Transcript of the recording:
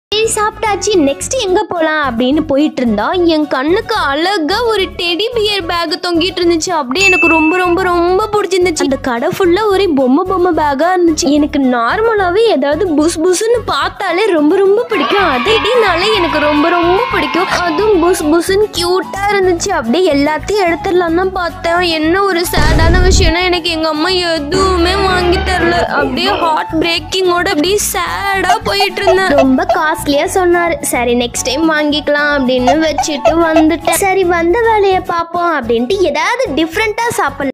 சரி சாப்பிட்டாச்சு நெக்ஸ்ட் எங்க போலாம் அப்படின்னு போயிட்டு இருந்தா என் கண்ணுக்கு அழகா ஒரு டெடி பியர் பேக் தொங்கிட்டு இருந்துச்சு அப்படியே எனக்கு ரொம்ப ரொம்ப ரொம்ப பிடிச்சிருந்துச்சு அந்த கடை ஃபுல்லா ஒரே பொம்மை பொம்மை பேக்கா இருந்துச்சு எனக்கு நார்மலாவே ஏதாவது புஸ் புஸ்ன்னு பார்த்தாலே ரொம்ப ரொம்ப பிடிக்கும் அதேடினாலே எனக்கு ரொம்ப ரொம்ப பிடிக்கும் அதுவும் புஸ் புஸ்ன்னு கியூட்டா இருந்துச்சு அப்படியே எல்லாத்தையும் எடுத்துடலாம் தான் பார்த்தேன் என்ன ஒரு சேடான விஷயம்னா எனக்கு எங்க அம்மா எதுவுமே வாங்கி தரல அப்படியே ஹார்ட் பிரேக்கிங்கோட அப்படியே சேடா போயிட்டு இருந்தேன் ரொம்ப காஸ்ட்லியா சொன்னாரு சரி நெக்ஸ்ட் டைம் வாங்கிக்கலாம் அப்படின்னு வச்சுட்டு வந்துட்டேன் சரி வந்த வேலையை பார்ப்போம் அப்படின்ட்டு ஏதாவது டிஃப்ரெண்டா சாப்பிடலாம்